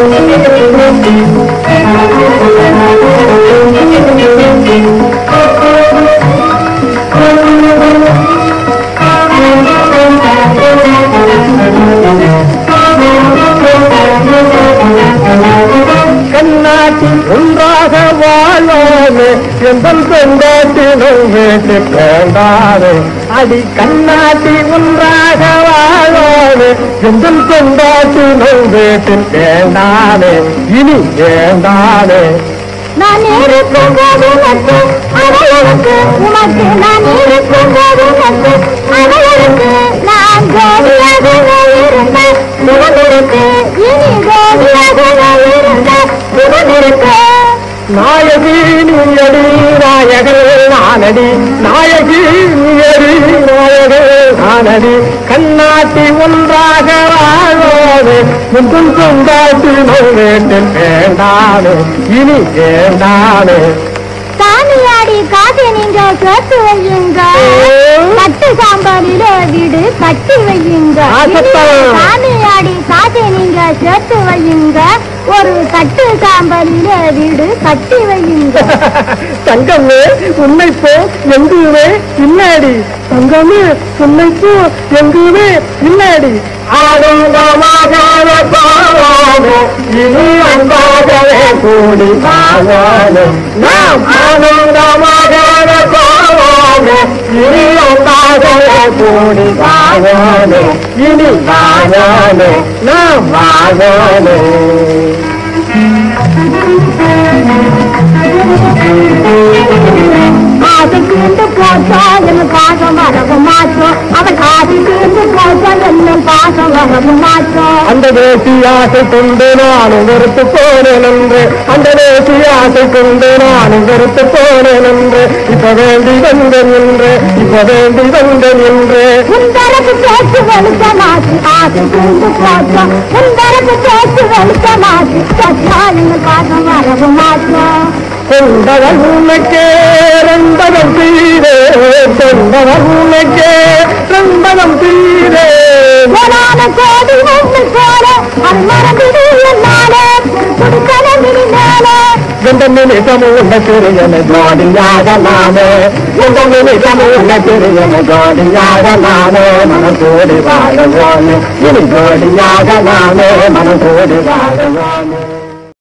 கண்ணாட்டி ஒன்றாக வாழ்வோமே எந்தன் கொண்டாட்டினும் வீட்டு கொண்டாடு அடி கண்ணாட்டி ஒன்றாக வாழ்வோமே எந்தன் கொண்டாட்டினும் வீட்டில் வேண்டானே இனி வேண்டானே நான் இருக்கும் போது நட்பு அவளுக்கு உனக்கு நான் இருக்கும் போது நட்பு அவளுக்கு நான் ஜோடியாகவே இருந்த சுகமிருக்கு இனி ஜோடியாகவே இருந்த சுகமிருக்கு நாயகி நீயடி நாயகர் நானடி நாயகி நீயடி நாயகர் நானடி கண்ணாட்டி ஒன்றாக வாழ்வோது முன்கும் கொண்டாட்டி வீட்டில் வேண்டானே இனி வேண்டானே சாமியாடி காசை நீங்க சேர்த்து வையுங்க கட்டு சாம்பாரில வீடு கட்டி வையுங்க ஆசைப்பா- சாமியாடி காசை நீங்க சேர்த்து வையுங்க ஒரு கட்டு சாம்பாரில வீடு கட்டி வையுங்க தங்கமே உன்னை போ எங்குமே பின்னாடி தங்கமே உன்னை போ எங்குமே பின்னாடி ஆனந்தமாக போவோமே இனி அன்பாகவே கூடி வாழோமே நாம் ஆனந்தமாக போவோமே இனி அன்பாகவே கூடி வாழோமே இனி வாழோமே நாம் வாழோமே ஆசை தீர்ந்து போச்சா என் பாசம் வரவு மாற்றோம் அவன் ஆசை தீர்ந்து போச்சா என்ன பாசம் வரவு மாற்றோம் அந்த தேசி ஆசை கொண்டு நானும் வெறுத்து போனேன் என்று அந்த தேசி ஆசை கொண்டு நானும் வெறுத்து போனேன் என்று இப்ப வேண்டி வந்தேன் என்று இப்ப வேண்டி வந்தேன் என்று உந்தரப்பு பேச்சு வெளிச்சமாச்சு ஆசை தீர்ந்து போச்சா உந்தரப்பு பேச்சு வெளிச்சமாச்சு சச்சா என்ன பாசம் வரவு மாற்றோம் கொண்டவன் உனக்கே ரெண்டவன் தீரே கொண்டவன் உனக்கே ரெண்டவன் தீரே கோடான கோடி ஒன்று போல அது மறந்துடு என்னாலே குடுக்கல மினிமேலே எந்த நிமிஷமும் உள்ள திரியன ஜோடியாக நானே எந்த நிமிஷமும் உள்ள திரியன ஜோடியாக நானே மனம் கூடி வாழவோனே இனி ஜோடியாக நானே மனம் கூடி வாழவோனே